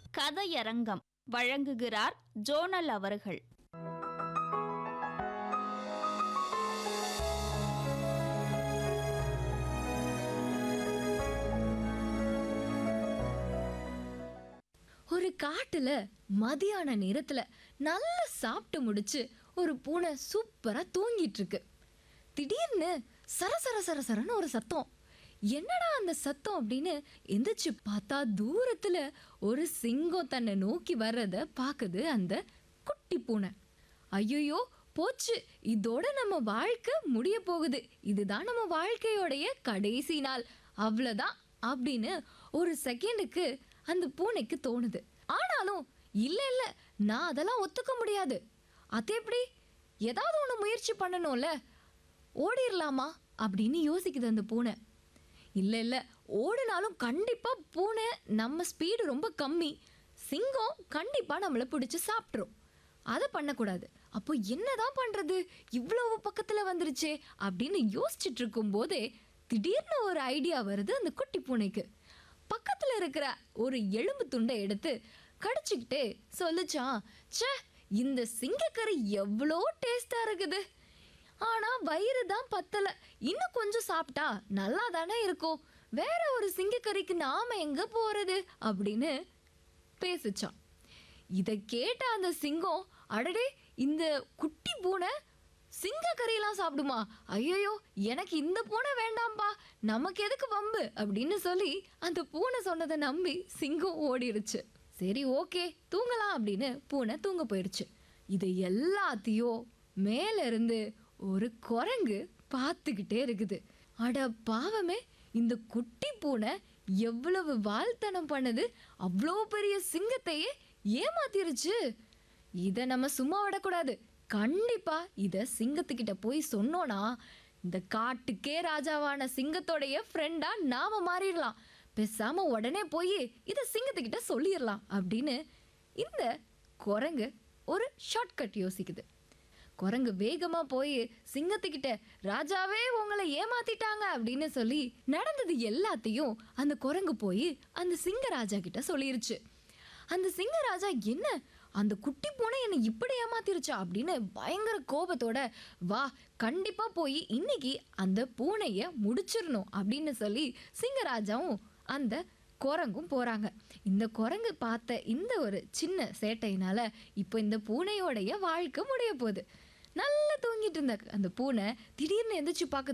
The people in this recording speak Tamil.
கதையரங்கம் வழங்குகிறார் ஜோனல் அவர்கள் ஒரு காட்டுல மதியான நேரத்துல நல்லா சாப்பிட்டு முடிச்சு ஒரு பூனை சூப்பரா தூங்கிட்டு இருக்கு திடீர்னு சர சர சர சரன்னு ஒரு சத்தம் என்னடா அந்த சத்தம் அப்படின்னு எந்திரிச்சு பார்த்தா தூரத்துல ஒரு சிங்கம் தன்னை நோக்கி வர்றத பாக்குது அந்த குட்டி பூனை ஐயோ போச்சு இதோட நம்ம வாழ்க்கை முடிய போகுது இதுதான் நம்ம வாழ்க்கையோடைய கடைசி நாள் அவ்வளோதான் அப்படின்னு ஒரு செகண்டுக்கு அந்த பூனைக்கு தோணுது ஆனாலும் இல்லை இல்லை நான் அதெல்லாம் ஒத்துக்க முடியாது அது எப்படி ஏதாவது ஒன்று முயற்சி பண்ணணும்ல ஓடிரலாமா அப்படின்னு யோசிக்குது அந்த பூனை இல்லை இல்லை ஓடினாலும் கண்டிப்பாக பூனை நம்ம ஸ்பீடு ரொம்ப கம்மி சிங்கம் கண்டிப்பாக நம்மளை பிடிச்சி சாப்பிட்ரும் அதை பண்ணக்கூடாது அப்போ என்னதான் பண்ணுறது இவ்வளவு பக்கத்தில் வந்துருச்சே அப்படின்னு யோசிச்சுட்டு இருக்கும்போதே திடீர்னு ஒரு ஐடியா வருது அந்த குட்டி பூனைக்கு பக்கத்தில் இருக்கிற ஒரு எலும்பு துண்டை எடுத்து கடிச்சுக்கிட்டே சொல்லுச்சான் ச்சே இந்த சிங்கக்கறி எவ்வளோ டேஸ்டாக இருக்குது ஆனால் வயிறு தான் பத்தலை இன்னும் கொஞ்சம் சாப்பிட்டா நல்லா தானே இருக்கும் வேற ஒரு சிங்கக்கறிக்கு நாம எங்கே போகிறது அப்படின்னு பேசுச்சான் இதை கேட்ட அந்த சிங்கம் அடடே இந்த குட்டி பூனை சிங்கக்கறியெல்லாம் சாப்பிடுமா ஐயோ எனக்கு இந்த பூனை வேண்டாம்பா நமக்கு எதுக்கு வம்பு அப்படின்னு சொல்லி அந்த பூனை சொன்னதை நம்பி சிங்கம் ஓடிடுச்சு சரி ஓகே தூங்கலாம் அப்படின்னு பூனை தூங்க போயிடுச்சு இது எல்லாத்தையும் மேல இருந்து ஒரு குரங்கு பார்த்துக்கிட்டே இருக்குது அட பாவமே இந்த குட்டி பூனை எவ்வளவு வாழ்த்தனம் பண்ணுது அவ்வளோ பெரிய சிங்கத்தையே ஏமாத்திருச்சு இதை நம்ம சும்மா விடக்கூடாது கண்டிப்பா இதை சிங்கத்துக்கிட்ட போய் சொன்னோன்னா இந்த காட்டுக்கே ராஜாவான சிங்கத்தோடைய ஃப்ரெண்டா நாம மாறிடலாம் பேசாம உடனே போய் இதை சிங்கத்துக்கிட்ட சொல்லிடலாம் அப்படின்னு இந்த குரங்கு ஒரு ஷார்ட்கட் யோசிக்குது குரங்கு வேகமா போய் சிங்கத்துக்கிட்ட ராஜாவே உங்களை ஏமாத்திட்டாங்க அப்படின்னு சொல்லி நடந்தது எல்லாத்தையும் அந்த குரங்கு போய் அந்த சிங்கராஜா கிட்ட சொல்லிருச்சு அந்த சிங்கராஜா என்ன அந்த குட்டி பூனை என்னை இப்படி ஏமாத்திருச்சா அப்படின்னு பயங்கர கோபத்தோட வா கண்டிப்பா போய் இன்னைக்கு அந்த பூனையை முடிச்சிடணும் அப்படின்னு சொல்லி சிங்கராஜாவும் அந்த குரங்கும் போறாங்க இந்த குரங்கு பார்த்த இந்த ஒரு சின்ன சேட்டையினால இப்போ இந்த பூனையோடைய வாழ்க்கை முடிய போகுது நல்லா தூங்கிட்டு இருந்த அந்த பூனை திடீர்னு எந்திரிச்சு பார்க்குது